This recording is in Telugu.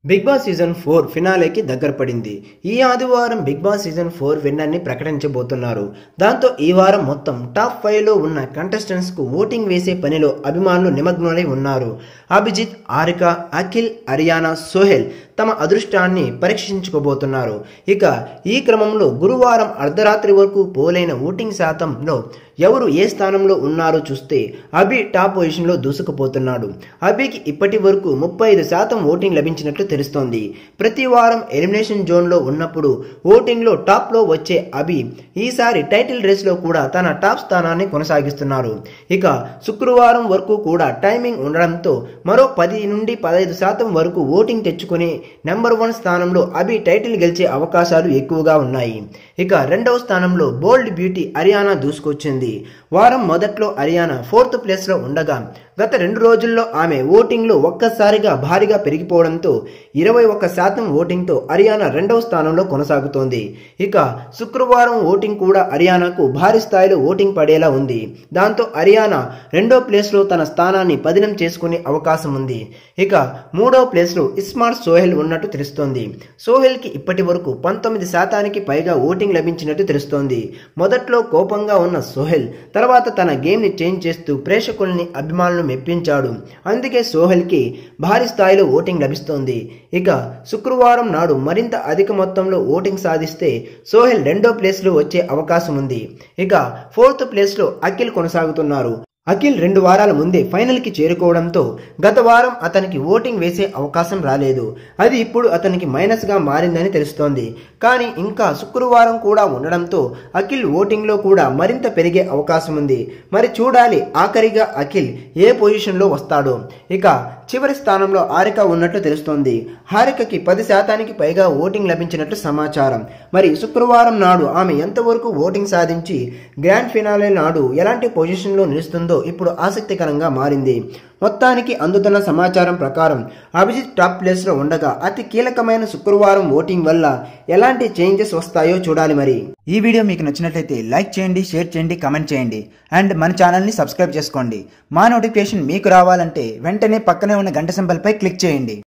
బిగ్ బాస్ సీజన్ ఫోర్ ఫినాలేకి దగ్గర పడింది ఈ ఆదివారం బిగ్ బాస్ సీజన్ ఫోర్ విన్నర్ని ప్రకటించబోతున్నారు దాంతో ఈ వారం మొత్తం టాప్ ఫైవ్ లో ఉన్న కంటెస్టెంట్స్ కు ఓటింగ్ వేసే పనిలో అభిమానులు నిమగ్నులై ఉన్నారు అభిజిత్ ఆరిక అఖిల్ అరియానా సోహెల్ తమ అదృష్టాన్ని పరీక్షించుకోబోతున్నారు ఇక ఈ క్రమంలో గురువారం అర్ధరాత్రి వరకు పోలైన ఓటింగ్ శాతంలో ఎవరు ఏ స్థానంలో ఉన్నారో చూస్తే అభి టాప్ పొజిషన్లో దూసుకుపోతున్నాడు అభికి ఇప్పటి వరకు ముప్పై ఐదు శాతం ఓటింగ్ లభించినట్లు తెలుస్తోంది ప్రతి వారం ఎలిమినేషన్ జోన్లో ఉన్నప్పుడు ఓటింగ్లో టాప్లో వచ్చే అభి ఈసారి టైటిల్ రేస్లో కూడా తన టాప్ స్థానాన్ని కొనసాగిస్తున్నారు ఇక శుక్రవారం వరకు కూడా టైమింగ్ ఉండడంతో మరో పది నుండి పదహైదు శాతం వరకు ఓటింగ్ తెచ్చుకుని నెంబర్ వన్ స్థానంలో అభి టైటిల్ గెలిచే అవకాశాలు ఎక్కువగా ఉన్నాయి ఇక రెండవ స్థానంలో బోల్డ్ బ్యూటీ హర్యానా దూసుకొచ్చింది వారం మొదట్లో హర్యానా ఫోర్త్ ప్లేస్లో ఉండగా గత రెండు రోజుల్లో ఆమె ఓటింగ్లో ఒక్కసారిగా భారీగా పెరిగిపోవడంతో ఇరవై ఒక్క శాతం ఓటింగ్తో హర్యానా రెండవ స్థానంలో కొనసాగుతోంది ఇక శుక్రవారం ఓటింగ్ కూడా హర్యానాకు భారీ స్థాయిలో ఓటింగ్ పడేలా ఉంది దాంతో హర్యానా రెండో ప్లేస్లో తన స్థానాన్ని పదిలం చేసుకునే అవకాశం ఉంది ఇక మూడో ప్లేస్లో ఇస్మార్ట్ సోహెల్ ఉన్నట్టు తెలుస్తోంది సోహెల్కి ఇప్పటి వరకు పంతొమ్మిది శాతానికి పైగా ఓటింగ్ లభించినట్టు తెలుస్తోంది మొదట్లో కోపంగా ఉన్న సోహెల్ తర్వాత తన గేమ్ని చేంజ్ చేస్తూ ప్రేక్షకుల్ని అభిమానులను మెప్పించాడు అందుకే సోహెల్కి భారీ స్థాయిలో ఓటింగ్ లభిస్తోంది ఇక శుక్రవారం నాడు మరింత అధిక మొత్తంలో ఓటింగ్ సాధిస్తే సోహెల్ రెండో ప్లేస్లో వచ్చే అవకాశం ఉంది ఇక ఫోర్త్ ప్లేస్లో అఖిల్ కొనసాగుతున్నారు అఖిల్ రెండు వారాల ముందే ఫైనల్కి చేరుకోవడంతో గత వారం అతనికి ఓటింగ్ వేసే అవకాశం రాలేదు అది ఇప్పుడు అతనికి మైనస్గా మారిందని తెలుస్తోంది కానీ ఇంకా శుక్రవారం కూడా ఉండడంతో అఖిల్ ఓటింగ్లో కూడా మరింత పెరిగే అవకాశం ఉంది మరి చూడాలి ఆఖరిగా అఖిల్ ఏ పొజిషన్లో వస్తాడో ఇక చివరి స్థానంలో హారిక ఉన్నట్లు తెలుస్తోంది హారికకి పది శాతానికి పైగా ఓటింగ్ లభించినట్లు సమాచారం మరి శుక్రవారం నాడు ఆమె ఎంతవరకు ఓటింగ్ సాధించి గ్రాండ్ ఫినాలే నాడు ఎలాంటి పొజిషన్లో నిలుస్తుందో ఇప్పుడు ఆసక్తికరంగా మారింది మొత్తానికి అందుతున్న సమాచారం ప్రకారం అభిజిత్ టాప్ ప్లేస్లో ఉండగా అతి కీలకమైన శుక్రవారం ఓటింగ్ వల్ల ఎలాంటి చేంజెస్ వస్తాయో చూడాలి మరి ఈ వీడియో మీకు నచ్చినట్లయితే లైక్ చేయండి షేర్ చేయండి కామెంట్ చేయండి అండ్ మన ఛానల్ని సబ్స్క్రైబ్ చేసుకోండి మా నోటిఫికేషన్ మీకు రావాలంటే వెంటనే పక్కనే ఉన్న గంట సింబల్పై క్లిక్ చేయండి